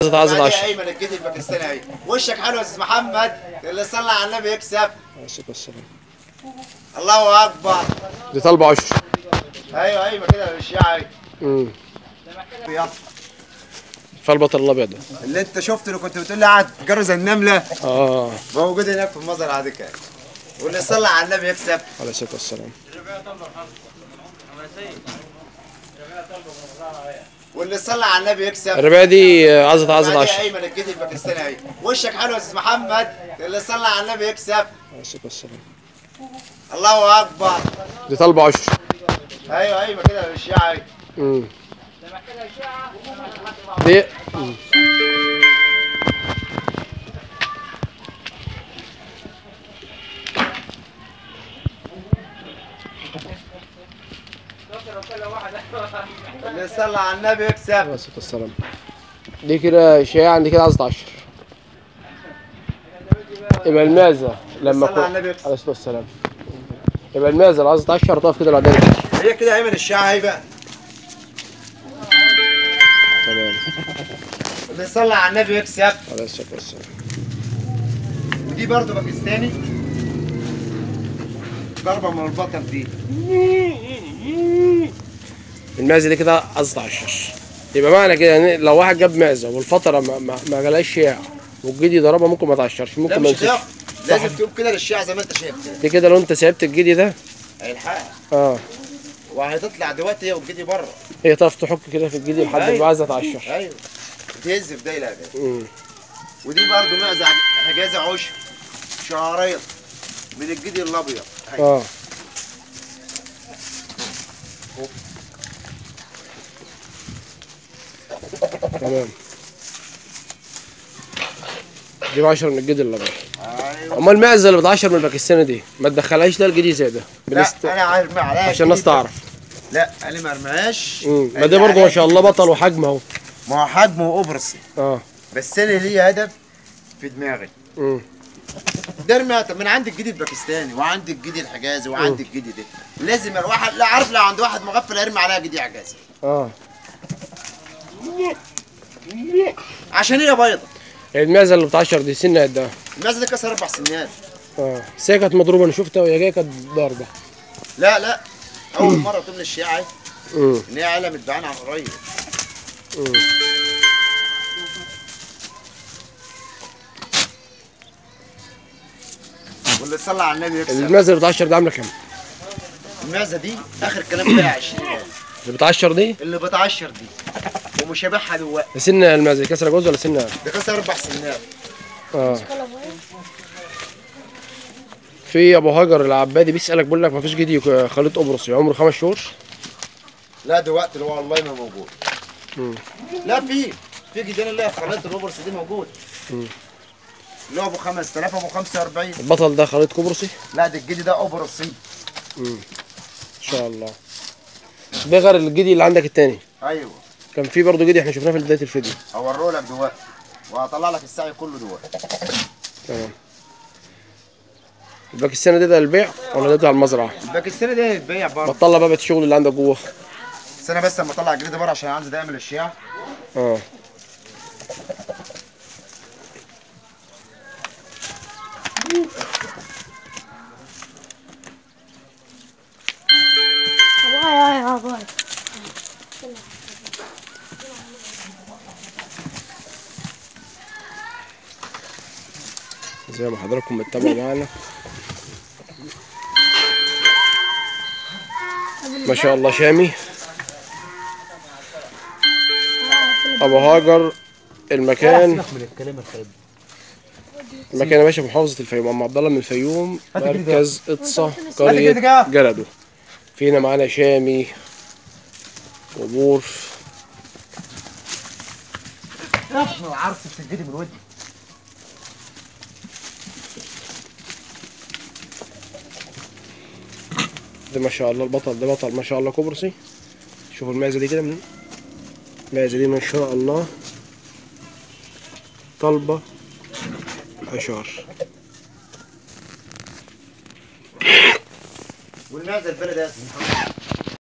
عايز بعديها 10 ايمن الجدي الباكستاني اهي وشك حلو يا استاذ محمد اللي صلى على النبي يكسب والسلام الله اكبر دي طالبه 10 ايوه ايوه كده الشيعي امم يلا فالبطل الابيض ده اللي انت شفته اللي كنت بتقول لي قاعد جرز النمله اه موجود هناك في المزرعه عادي كده واللي صلى على النبي يكسب عليه الصلاه والسلام واللي صلى على النبي يكسب الرباعيه دي عايزه عايزه بعديها 10 ايمن الجدي الباكستاني اهي وشك حلو يا استاذ محمد اللي صلى على النبي يكسب عليه الصلاه والسلام الله اكبر دي طالبه 10 ايوه ايوه كده الشيعي امم دي مم. اللي صلى على النبي يكسب عليه الصلاه والسلام دي كده شيعة عندي كده عايزه 10 يبقى المازه لما صلى على كو- النبي يكسب عليه الصلاه والسلام يبقى المازه اللي عايزه 10 تقف كده لوحدها هي كده ايمن الشيعي اهي بقى تمام اللي صلى على النبي يكسب عليه الصلاه والسلام ودي برضه باكستاني ضربه من البطل دي المعزه دي كده عايزه 10 يبقى معنى كده يعني لو واحد جاب معزه والفتره ما, ما, ما جالهاش شياع والجدي ضربها ممكن ما تعشرش لا ممكن ما مش يمسكش هتاخد لازم تقوم كده للشيعة زي ما انت شايف كده دي كده لو انت سيبت الجدي ده هيلحقها اه وهتطلع دلوقتي هي والجدي بره هي تعرف تحك كده في الجدي لحد ما أيوة. يبقى عايزه تعشر ايوه تهز في دايره كده امم ودي برضه معزه حجازه عشر شعريه من الجدي الابيض أهي. اه تمام دي ب 10 من الجدي الابيض ايوه امال المعزه اللي ب 10 من الباكستاني دي ما تدخلهاش لا الجدي زي ده لا بنست... انا عارف ما عليها عشان الناس جديد. تعرف لا انا ما ارميهاش امم ما دي برضه ما شاء الله بطل وحجم اهو ما هو حجمه وابرصي اه بس انا ليا هدف في دماغي امم ده ارمي من عندي الجدي الباكستاني وعندي الجدي الحجازي وعندي الجدي ده لازم الواحد لا عارف لو عند واحد مغفل ارمي عليها جدي حجازي اه عشان هي بيضه المعزه اللي ب 10 دي سنها قدها المعزه دي كسر اربع سنين اه بس هي كانت مضروبه انا شفتها وهي جايه كانت ضاربه لا لا اول مره تملي الشيعه امم ان هي عيله متبعانه عن قريب امم واللي صلى على النبي يكسب المعزه اللي ب 10 دي عامله كام؟ المعزه دي اخر كلام فيها 20000 اللي ب 10 دي اللي بتعشر دي ومش هبيعها دلوقتي سن المعزه كسر جوز ولا سنها؟ ده كسر اربع سنين اه في ابو هاجر العبادي بيسالك بيقول لك ما فيش جدي خليط قبرصي عمره خمس شهور لا دلوقتي اللي هو والله ما موجود مم. لا في في جديان اللي هي خليط الروبرس دي موجود مم. اللي هو ابو 5000 ابو 45 البطل ده خليط قبرصي لا ده الجدي ده اوبرسي امم ان شاء الله ده غير الجدي اللي عندك التاني ايوه كان في برضه جدي احنا شفناه في بدايه الفيديو هوريه لك دلوقتي وهطلع لك السعي كله دلوقتي تمام الباكستاني ده ده البيع ولا ده بتاع المزرعه؟ الباكستاني ده يتبيع برضه بطلع بقى الشغل اللي عندك جوه استنى بس اما اطلع الجدي بره عشان عايز ده يعمل الشياع اه Abai, abai, abai. زي ما حضراتكم بتتابعوا معانا ما شاء الله شامي ابو هاجر المكان من الكلام الخايب المكان يا باشا في محافظه الفيوم ام عبد الله من الفيوم هات الجديد ده. مركز اقصى هات الجديد قريه ده. جلده فينا معانا شامي وبور عارف الجدي من ودي ده ما شاء الله البطل ده بطل ما شاء الله كبرسي شوفوا المعزه دي كده من المعزه دي ما شاء الله طلبه اشار والمعزه البلد يا اسطى